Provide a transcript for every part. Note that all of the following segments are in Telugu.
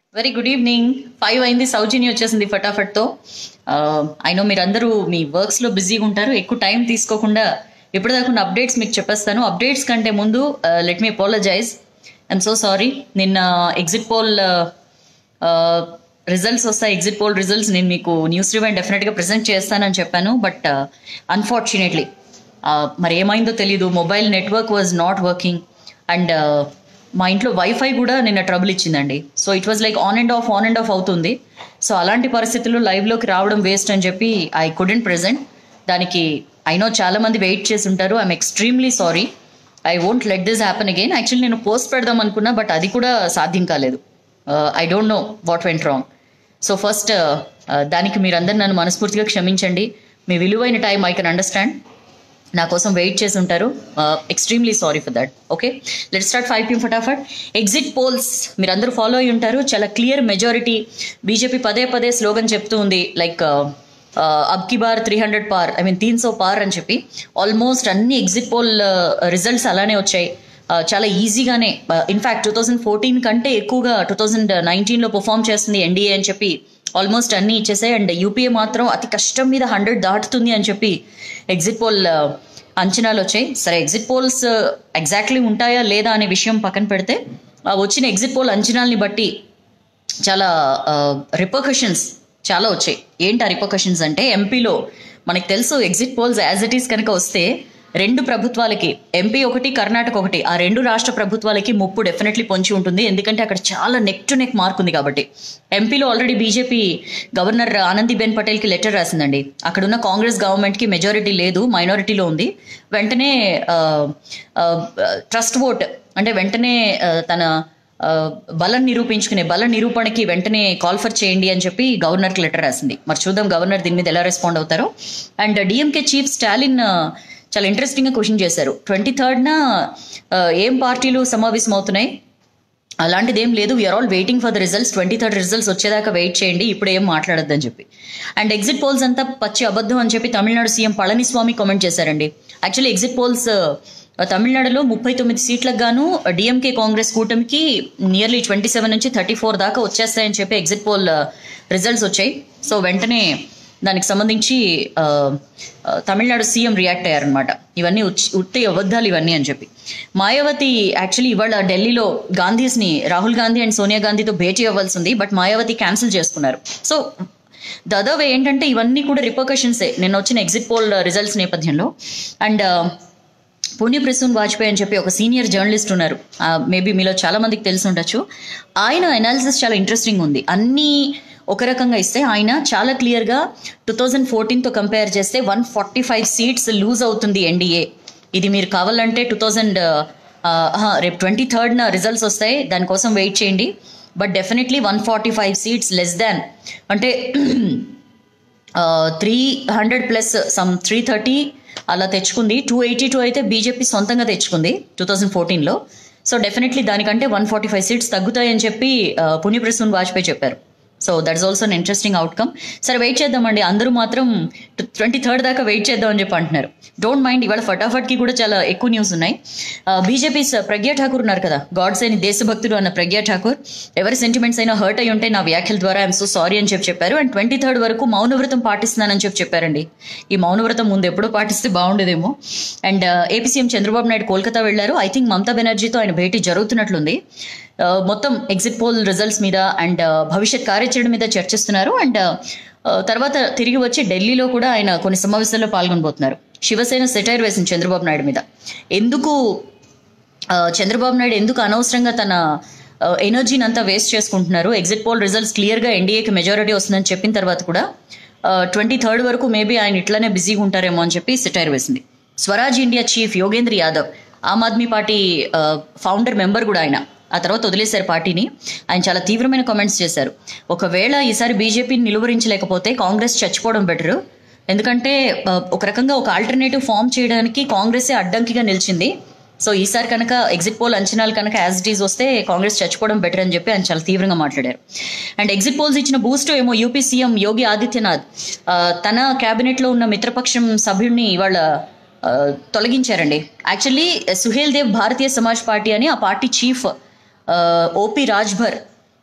వెరీ గుడ్ ఈవినింగ్ ఫైవ్ అయింది సౌజన్య వచ్చేసింది ఫటాఫట్తో అయినో మీరందరూ మీ వర్క్స్లో బిజీగా ఉంటారు ఎక్కువ టైం తీసుకోకుండా ఇప్పటిదాకా ఉన్న అప్డేట్స్ మీకు చెప్పేస్తాను అప్డేట్స్ కంటే ముందు let me apologize I'm so sorry నిన్న ఎగ్జిట్ పోల్ రిజల్ట్స్ వస్తాయి ఎగ్జిట్ పోల్ రిజల్ట్స్ నేను మీకు న్యూస్ రివైన్ డెఫినెట్గా ప్రజెంట్ చేస్తానని చెప్పాను బట్ అన్ఫార్చునేట్లీ మరి ఏమైందో తెలీదు mobile network was not working and మా ఇంట్లో వైఫై కూడా నిన్న ట్రబుల్ ఇచ్చిందండి so it was like on and off on and off అవుతుంది సో అలాంటి పరిస్థితుల్లో లైవ్లోకి రావడం వేస్ట్ అని చెప్పి ఐ కుడెంట్ ప్రెజెంట్ దానికి ఐ నో చాలా మంది వెయిట్ చేసి ఉంటారు I'm extremely sorry I won't let this happen again actually నేను పోస్ట్ పెడదాం అనుకున్నా బట్ అది కూడా సాధ్యం కాలేదు I don't know what went wrong so first దానికి మీరందరూ నన్ను మనస్ఫూర్తిగా క్షమించండి మీ విలువైన టైం ఐ కెన్ అండర్స్టాండ్ నా కోసం వెయిట్ చేసి ఉంటారు extremely sorry for that okay let start five PM ఫటాఫట్ ఎగ్జిట్ పోల్స్ మీరందరూ ఫాలో అయి ఉంటారు చాలా క్లియర్ మెజారిటీ బీజేపీ పదే పదే స్లోగన్ చెప్తూ ఉంది లైక్ అబ్కి బార్ త్రీ హండ్రెడ్ పార్ ఐ మీన్ తీన్ సో పార్ అని చెప్పి ఆల్మోస్ట్ అన్ని ఎగ్జిట్ పోల్ రిజల్ట్స్ అలానే వచ్చాయి చాలా ఈజీగానే ఇన్ఫ్యాక్ట్ టూ థౌజండ్ ఫోర్టీన్ కంటే ఎక్కువగా టూ థౌజండ్ నైన్టీన్లో పర్ఫామ్ చేస్తుంది ఎన్డీఏ అని చెప్పి ఆల్మోస్ట్ అన్నీ ఇచ్చేసాయి అండ్ యూపీఏ మాత్రం అతి కష్టం మీద హండ్రెడ్ దాటుతుంది అని చెప్పి ఎగ్జిట్ పోల్ అంచనాలు వచ్చాయి సరే ఎగ్జిట్ పోల్స్ ఎగ్జాక్ట్లీ ఉంటాయా లేదా అనే విషయం పక్కన పెడితే వచ్చిన ఎగ్జిట్ పోల్ అంచనాల్ని బట్టి చాలా రిపర్కషన్స్ చాలా వచ్చాయి ఏంటి ఆ రిపర్కషన్స్ అంటే ఎంపీలో మనకు తెలుసు exit polls as it is కనుక వస్తే రెండు ప్రభుత్వాలకి ఎంపీ ఒకటి కర్ణాటక ఒకటి ఆ రెండు రాష్ట్ర ప్రభుత్వాలకి ముప్పు డెఫినెట్లీ పొంచి ఉంటుంది ఎందుకంటే అక్కడ చాలా నెక్ టు నెక్ మార్క్ ఉంది కాబట్టి ఎంపీలో ఆల్రెడీ బీజేపీ గవర్నర్ ఆనందీబెన్ పటేల్కి లెటర్ రాసిందండి అక్కడున్న కాంగ్రెస్ గవర్నమెంట్కి మెజారిటీ లేదు మైనారిటీలో ఉంది వెంటనే ట్రస్ట్ ఓట్ అంటే వెంటనే తన బలం నిరూపించుకునే బల నిరూపణకి వెంటనే కాల్ఫర్ చేయండి అని చెప్పి గవర్నర్కి లెటర్ రాసింది మరి చూద్దాం గవర్నర్ దీని మీద ఎలా రెస్పాండ్ అవుతారో అండ్ డిఎంకే చీఫ్ స్టాలిన్ చాలా ఇంట్రెస్టింగ్గా క్వశ్చన్ చేశారు ట్వంటీ థర్డ్న ఏం పార్టీలు సమావేశం అవుతున్నాయి అలాంటిది ఏం లేదు we're all waiting for the results twenty third results వచ్చేదాకా వెయిట్ చేయండి ఇప్పుడు ఏం మాట్లాడొద్దని చెప్పి అండ్ ఎగ్జిట్ పోల్స్ అంతా పచ్చి అబద్ధం అని చెప్పి తమిళనాడు సీఎం పళనిస్వామి కామెంట్ చేశారండి యాక్చువల్లీ ఎగ్జిట్ పోల్స్ తమిళనాడులో ముప్పై తొమ్మిది సీట్లకు గాను డిఎంకే కాంగ్రెస్ కూటమికి నియర్లీ ట్వంటీ సెవెన్ నుంచి థర్టీ ఫోర్ దాకా వచ్చేస్తాయని చెప్పి ఎగ్జిట్ పోల్ రిజల్ట్స్ వచ్చాయి సో వెంటనే దానికి సంబంధించి తమిళనాడు సీఎం రియాక్ట్ అయ్యారనమాట ఇవన్నీ ఉత్తి అబద్ధాలు ఇవన్నీ అని చెప్పి మాయావతి యాక్చువల్లీ ఇవాళ ఢిల్లీలో గాంధీస్ని రాహుల్ గాంధీ అండ్ సోనియా గాంధీతో భేటీ అవ్వాల్సి ఉంది బట్ మాయావతి క్యాన్సిల్ చేసుకున్నారు సో దాదాపు ఏంటంటే ఇవన్నీ కూడా రిపర్కషన్సే నిన్న వచ్చిన ఎగ్జిట్ పోల్ రిజల్ట్స్ నేపథ్యంలో అండ్ పుణ్య ప్రసూన్ వాజ్పేయి అని చెప్పి ఒక సీనియర్ జర్నలిస్ట్ ఉన్నారు మేబీ మీలో చాలా మందికి తెలిసి ఉండొచ్చు ఆయన అనాలిసిస్ చాలా ఇంట్రెస్టింగ్ ఉంది అన్నీ ఒక రకంగా ఇస్తే ఆయన చాలా క్లియర్గా టూ థౌజండ్ ఫోర్టీన్తో కంపేర్ చేస్తే one forty five seats lose అవుతుంది ఎన్డీఏ ఇది మీరు కావాలంటే టూ థౌజండ్ రేపు ట్వంటీ థర్డ్న రిజల్ట్స్ వస్తాయి దానికోసం వెయిట్ చేయండి but definitely one forty five seats less than అంటే three hundred plus some three thirty అలా తెచ్చుకుంది టూ ఎయిటీ టూ అయితే బీజేపీ సొంతంగా తెచ్చుకుంది టూ థౌజండ్ ఫోర్టీన్లో సో డెఫినెట్లీ దానికంటే వన్ ఫార్టీ ఫైవ్ సీట్స్ తగ్గుతాయని చెప్పి పుణ్యప్రసూన్ వాజ్పేయి చెప్పారు so that is also an interesting outcome సరే వెయిట్ చేద్దామండి అందరూ మాత్రం ట్వంటీ థర్డ్ దాకా వెయిట్ చేద్దాం అని చెప్పి అంటున్నారు డోంట్ మైండ్ ఇవాళ ఫటాఫట్కి కూడా చాలా ఎక్కువ న్యూస్ ఉన్నాయి బీజేపీ ప్రజ్ఞా ఠాకూర్ ఉన్నారు కదా గాడ్స్ అయిన దేశభక్తుడు అన్న ప్రజ్ఞా ఠాకూర్ ఎవరి సెంటిమెంట్స్ అయినా హర్ట్ అయి ఉంటే నా వ్యాఖ్యల ద్వారా ఐఎమ్ సో సారీ అని చెప్పి చెప్పారు అండ్ ట్వంటీ థర్డ్ వరకు మౌనవ్రతం పాటిస్తున్నానని చెప్పి చెప్పారండి ఈ మౌనవ్రతం ముందు ఎప్పుడో పాటిస్తే బాగుండేదేమో and AP CM Chandrababu Naidu Kolkata వెళ్లారు ఐ థింక్ మమతా బెనర్జీతో ఆయన భేటీ జరుగుతున్నట్లుంది మొత్తం ఎగ్జిట్ పోల్ రిజల్ట్స్ మీద అండ్ భవిష్యత్ కార్యాచరణ మీద చర్చిస్తున్నారు అండ్ తర్వాత తిరిగి వచ్చి ఢిల్లీలో కూడా ఆయన కొన్ని సమావేశాల్లో పాల్గొనబోతున్నారు శివసేన సెటైర్ వేసింది చంద్రబాబు నాయుడు మీద ఎందుకు చంద్రబాబు నాయుడు ఎందుకు అనవసరంగా తన ఎనర్జీని అంతా వేస్ట్ చేసుకుంటున్నారు ఎగ్జిట్ పోల్ రిజల్ట్స్ క్లియర్గా ఎన్డీఏకి మెజారిటీ వస్తుందని చెప్పిన తర్వాత కూడా ట్వంటీ థర్డ్ వరకు మేబీ ఆయన ఇట్లానే బిజీగా ఉంటారేమో అని చెప్పి సెటైర్ వేసింది Swaraj India chief Yogendra Yadav Aam Aadmi Party founder member కూడా ఆయన ఆ తర్వాత వదిలేశారు పార్టీని ఆయన చాలా తీవ్రమైన కామెంట్స్ చేశారు ఒకవేళ ఈసారి బీజేపీని నిలువరించలేకపోతే కాంగ్రెస్ చచ్చిపోవడం బెటరు ఎందుకంటే ఒక రకంగా ఒక ఆల్టర్నేటివ్ ఫామ్ చేయడానికి కాంగ్రెసే అడ్డంకిగా నిలిచింది సో ఈసారి కనుక ఎగ్జిట్ పోల్ అంచనాలు కనుక యాజ్ ఇట్ ఈజ్ వస్తే కాంగ్రెస్ చచ్చిపోవడం బెటర్ అని చెప్పి ఆయన చాలా తీవ్రంగా మాట్లాడారు అండ్ ఎగ్జిట్ పోల్స్ ఇచ్చిన బూస్ట్ ఏమో యూపీ సీఎం యోగి ఆదిత్యనాథ్ తన క్యాబినెట్లో ఉన్న మిత్రపక్షం సభ్యుడిని ఇవాళ తొలగించారండి actually Suheldev Bharatiya Samaj Party అని ఆ పార్టీ చీఫ్ ఓపీ రాజ్భర్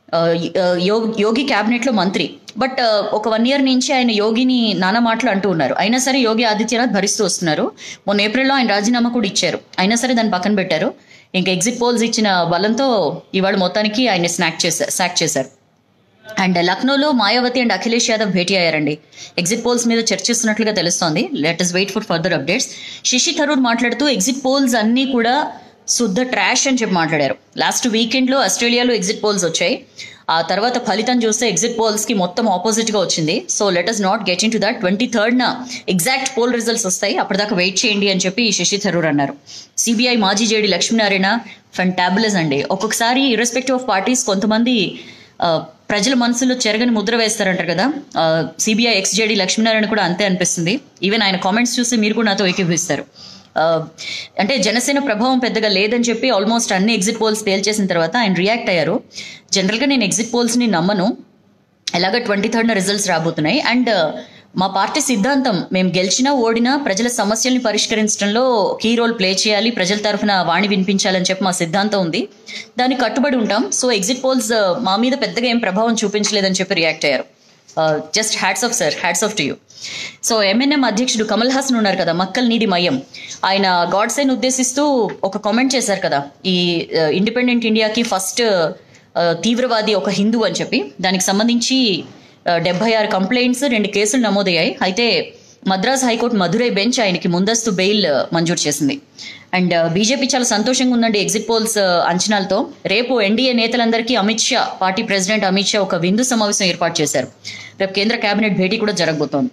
ఆ, యో- యోగి క్యాబినెట్లో మంత్రి బట్ ఆ, ఒక వన్ ఇయర్ నుంచి ఆయన యోగిని నానా మాటలు అంటూ ఉన్నారు అయినా సరే యోగి ఆదిత్యనాథ్ భరిస్తూ వస్తున్నారు మొన్న ఏప్రిల్లో ఆయన రాజీనామా కూడా ఇచ్చారు అయినా సరే దాన్ని పక్కన పెట్టారు ఇంకా ఎగ్జిట్ పోల్స్ ఇచ్చిన బలంతో ఇవాళ మొత్తానికి ఆయన స్నాక్ చేశారు సాక్ చేశారు అండ్ లక్నోలో మాయావతి అండ్ అఖిలేష్ యాదవ్ భేటీ అయ్యారండి ఎగ్జిట్ పోల్స్ మీద చర్చిస్తున్నట్లుగా తెలుస్తోంది let us wait for further updates Shashi Tharoor మాట్లాడుతూ ఎగ్జిట్ పోల్స్ అన్నీ కూడా శుద్ధ ట్రాష్ అని చెప్పి మాట్లాడారు లాస్ట్ వీకెండ్లో ఆస్ట్రేలియాలో ఎగ్జిట్ పోల్స్ వచ్చాయి ఆ తర్వాత ఫలితం చూస్తే ఎగ్జిట్ పోల్స్కి మొత్తం ఆపోజిట్గా వచ్చింది so let us not get into that twenty థర్డ్న ఎగ్జాక్ట్ పోల్ రిజల్ట్స్ వస్తాయి అప్పటిదాకా వెయిట్ చేయండి అని చెప్పి శశి థరూర్ అన్నారు సిబిఐ మాజీ జేడి లక్ష్మీనారాయణ ఫెంటాబులస్ అండి ఒక్కొక్కసారి ఇర్రెస్పెక్టివ్ ఆఫ్ పార్టీస్ కొంతమంది ఆ, ప్రజల మనసులో చెరగని ముద్ర వేస్తారంటారు కదా సిబిఐ ఎక్స్జేడి లక్ష్మీనారాయణ కూడా అంతే అనిపిస్తుంది ఈవెన్ ఆయన కామెంట్స్ చూసి మీరు కూడా నాతో ఏకీభవిస్తారు ఆ, అంటే జనసేన ప్రభావం పెద్దగా లేదని చెప్పి ఆల్మోస్ట్ అన్ని ఎగ్జిట్ పోల్స్ తేల్చేసిన తర్వాత ఆయన రియాక్ట్ అయ్యారు జనరల్గా నేను ఎగ్జిట్ పోల్స్ని నమ్మను ఎలాగ ట్వంటీ థర్డ్న రిజల్ట్స్ రాబోతున్నాయి అండ్ మా పార్టీ సిద్ధాంతం మేము గెలిచినా ఓడినా ప్రజల సమస్యల్ని పరిష్కరించడంలో కీ రోల్ ప్లే చేయాలి ప్రజల తరఫున వాణి వినిపించాలని చెప్పి మా సిద్ధాంతం ఉంది దానికి కట్టుబడి ఉంటాం సో ఎగ్జిట్ పోల్స్ మా మీద పెద్దగా ఏం ప్రభావం చూపించలేదని చెప్పి రియాక్ట్ అయ్యారు just hats off sir hats off to you so MNM అధ్యక్షుడు కమల్ హాసన్ ఉన్నారు కదా మక్కల్ నీది మయం ఆయన గాడ్సేన్ ఉద్దేశిస్తూ ఒక కామెంట్ చేశారు కదా ఈ ఇండిపెండెంట్ ఇండియాకి ఫస్ట్ తీవ్రవాది ఒక హిందూ అని చెప్పి దానికి సంబంధించి డెబ్బై ఆరు కంప్లైంట్స్ రెండు కేసులు నమోదయ్యాయి అయితే మద్రాస్ హైకోర్టు మధురై బెంచ్ ఆయనకి ముందస్తు బెయిల్ మంజూరు చేసింది అండ్ బీజేపీ చాలా సంతోషంగా ఉందండి ఎగ్జిట్ పోల్స్ అంచనాలతో రేపు ఎన్డీఏ నేతలందరికీ అమిత్ షా పార్టీ ప్రెసిడెంట్ అమిత్ షా ఒక విందు సమావేశం ఏర్పాటు చేశారు రేపు కేంద్ర కేబినెట్ భేటీ కూడా జరగబోతోంది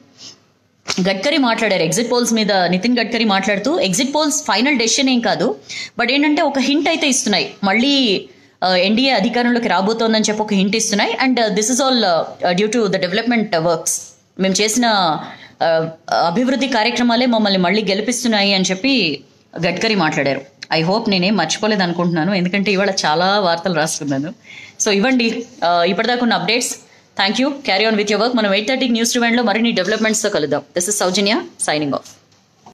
గడ్కరీ మాట్లాడారు ఎగ్జిట్ పోల్స్ మీద నితిన్ గడ్కరీ మాట్లాడుతూ ఎగ్జిట్ పోల్స్ ఫైనల్ డెసిషన్ ఏం కాదు బట్ ఏంటంటే ఒక హింట్ అయితే ఇస్తున్నాయి మళ్ళీ ఎన్డీఏ అధికారంలోకి రాబోతోందని చెప్పి ఒక హింట్ ఇస్తున్నాయి and this is all due to the development works మేము చేసిన uh, అభివృద్ధి కార్యక్రమాలే మమ్మల్ని మళ్ళీ గెలిపిస్తున్నాయి అని చెప్పి గడ్కరీ మాట్లాడారు ఐ హోప్ నేనేం మర్చిపోలేదు అనుకుంటున్నాను ఎందుకంటే ఇవాళ చాలా వార్తలు రాసుకున్నాను సో ఇవ్వండి uh, ఇప్పటిదాకా ఉన్న updates thank you carry on with your work మనం ఎయిట్ థర్టీకి న్యూస్ రివెండ్లో మరిన్ని డెవలప్మెంట్స్తో కలుద్దాం this is Soujanya signing of